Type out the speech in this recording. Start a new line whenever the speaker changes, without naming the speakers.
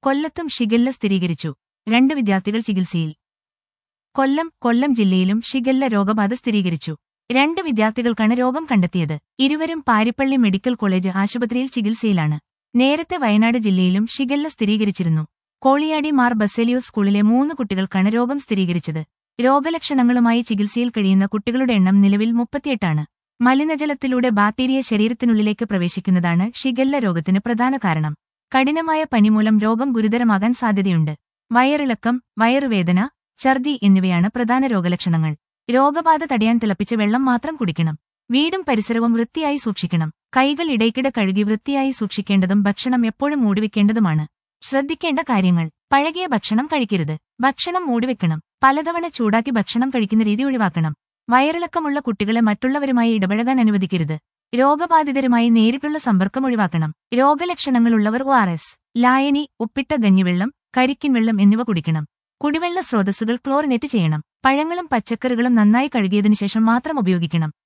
കൊല്ലത്തും ഷിഗല്ല സ്ഥിരീകരിച്ചു രണ്ട് വിദ്യാർത്ഥികൾ ചികിത്സയിൽ കൊല്ലം കൊല്ലം ജില്ലയിലും ഷിഗല്ല രോഗബാധ സ്ഥിരീകരിച്ചു രണ്ട് വിദ്യാർത്ഥികൾക്കാണ് രോഗം കണ്ടെത്തിയത് ഇരുവരും പാരിപ്പള്ളി മെഡിക്കൽ കോളേജ് ആശുപത്രിയിൽ ചികിത്സയിലാണ് നേരത്തെ വയനാട് ജില്ലയിലും ഷിഗല്ല സ്ഥിരീകരിച്ചിരുന്നു കോളിയാടി മാർ ബസേലിയോസ് സ്കൂളിലെ മൂന്ന് കുട്ടികൾക്കാണ് രോഗം സ്ഥിരീകരിച്ചത് രോഗലക്ഷണങ്ങളുമായി ചികിത്സയിൽ കഴിയുന്ന കുട്ടികളുടെ എണ്ണം നിലവിൽ മുപ്പത്തിയെട്ടാണ് മലിനജലത്തിലൂടെ ബാക്ടീരിയ ശരീരത്തിനുള്ളിലേക്ക് പ്രവേശിക്കുന്നതാണ് ഷിഗല്ല രോഗത്തിന് പ്രധാന കാരണം കഠിനമായ പനിമൂലം രോഗം ഗുരുതരമാകാൻ സാധ്യതയുണ്ട് വയറിളക്കം വയറുവേദന ഛർദി എന്നിവയാണ് പ്രധാന രോഗലക്ഷണങ്ങൾ രോഗബാധ തടയാൻ തിളപ്പിച്ച വെള്ളം മാത്രം കുടിക്കണം വീടും പരിസരവും വൃത്തിയായി സൂക്ഷിക്കണം കൈകൾ ഇടയ്ക്കിടെ കഴുകി വൃത്തിയായി സൂക്ഷിക്കേണ്ടതും ഭക്ഷണം എപ്പോഴും മൂടിവെക്കേണ്ടതുമാണ് ശ്രദ്ധിക്കേണ്ട കാര്യങ്ങൾ പഴകിയ ഭക്ഷണം കഴിക്കരുത് ഭക്ഷണം മൂടിവെക്കണം പലതവണ ചൂടാക്കി ഭക്ഷണം കഴിക്കുന്ന രീതി ഒഴിവാക്കണം വയറിളക്കമുള്ള കുട്ടികളെ മറ്റുള്ളവരുമായി ഇടപഴകാൻ അനുവദിക്കരുത് രോഗബാധിതരുമായി നേരിട്ടുള്ള സമ്പർക്കം ഒഴിവാക്കണം രോഗലക്ഷണങ്ങളുള്ളവർ ഒ ആർ എസ് ലായനി ഉപ്പിട്ട ഗഞ്ഞിവെള്ളം കരിക്കിൻ വെള്ളം എന്നിവ കുടിക്കണം കുടിവെള്ള സ്രോതസ്സുകൾ ക്ലോറിനേറ്റ് ചെയ്യണം പഴങ്ങളും പച്ചക്കറികളും നന്നായി കഴുകിയതിനു ശേഷം മാത്രം ഉപയോഗിക്കണം